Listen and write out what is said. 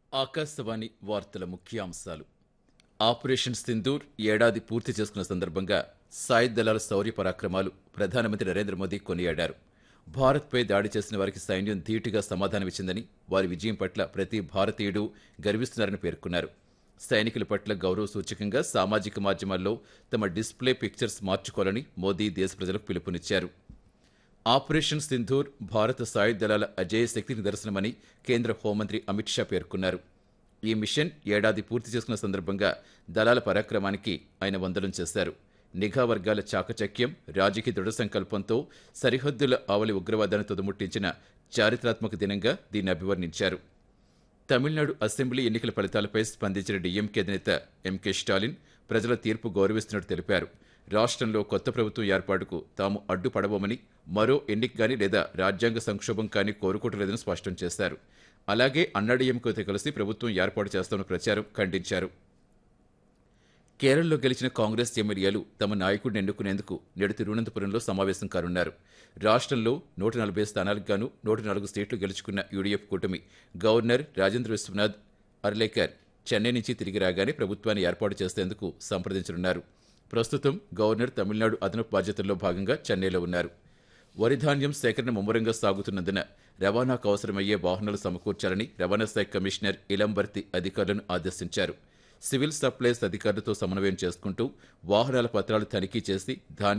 ఆకాశవాణి వార్తల ముఖ్యాంశాలు ఆపరేషన్ సింధూర్ ఏడాది పూర్తి చేసుకున్న సందర్భంగా సాయుధ దళాల శౌర్య పరాక్రమాలు ప్రధానమంత్రి నరేంద్ర మోదీ కొనియాడారు భారత్పై దాడి చేసిన వారికి సైన్యం ధీటుగా సమాధానమిచ్చిందని వారి విజయం పట్ల ప్రతి భారతీయుడు గర్విస్తున్నారని పేర్కొన్నారు సైనికుల పట్ల గౌరవ సూచకంగా సామాజిక మాధ్యమాల్లో తమ డిస్ప్లే పిక్చర్స్ మార్చుకోవాలని మోదీ దేశ ప్రజలకు పిలుపునిచ్చారు ఆపరేషన్ సింధూర్ భారత సాయుధ దళాల అజేయ శక్తి నిదర్శనమని కేంద్ర హోంమంత్రి అమిత్ షా పేర్కొన్నారు ఈ మిషన్ ఏడాది పూర్తి చేసుకున్న సందర్భంగా దళాల పరాక్రమానికి ఆయన వందనం చేశారు నిఘా వర్గాల చాకచక్యం రాజకీయ దృఢ సంకల్పంతో సరిహద్దుల ఆవలి ఉగ్రవాదాన్ని తుదముట్టించిన చారిత్రాత్మక దినంగా దీన్ని అభివర్ణించారు తమిళనాడు అసెంబ్లీ ఎన్నికల ఫలితాలపై స్పందించిన డీఎంకే అధినేత ఎంకే స్టాలిన్ ప్రజల తీర్పు గౌరవిస్తున్నట్టు తెలిపారు రాష్ట్రంలో కొత్త ప్రభుత్వం ఏర్పాటుకు తాము అడ్డుపడబోమని మరో ఎన్నిక కానీ లేదా రాజ్యాంగ సంక్షోభం కానీ కోరుకోవట్లేదని స్పష్టం చేశారు అలాగే అన్నాడీఎంకేతో కలిసి ప్రభుత్వం ఏర్పాటు చేస్తామన్న ప్రచారం ఖండించారు కేరళలో గెలిచిన కాంగ్రెస్ ఎమ్మెల్యేలు తమ నాయకుడిని ఎన్నుకునేందుకు నేడు తిరువనంతపురంలో సమావేశం కానున్నారు రాష్ట్రంలో నూట నలభై స్థానాలకు గాను నూట నాలుగు సీట్లు గెలుచుకున్న యూడీఎఫ్ కూటమి గవర్నర్ రాజేంద్ర విశ్వనాథ్ అర్లేకర్ చెన్నై నుంచి తిరిగి రాగానే ప్రభుత్వాన్ని ఏర్పాటు చేసేందుకు సంప్రదించనున్నారు ప్రస్తుతం గవర్నర్ తమిళనాడు అదనపు బాధ్యతల్లో భాగంగా చెన్నైలో ఉన్నారు వరి ధాన్యం సేకరణ ముమ్మరంగా సాగుతున్నందున రవాణాకు అవసరమయ్యే వాహనాలు సమకూర్చాలని రవాణా శాఖ కమిషనర్ ఇలంబర్తి అధికారులను ఆదేశించారు సివిల్ సప్లైస్ అధికారులతో సమన్వయం చేసుకుంటూ వాహనాల పత్రాలు తనిఖీ చేసి ధాన్యం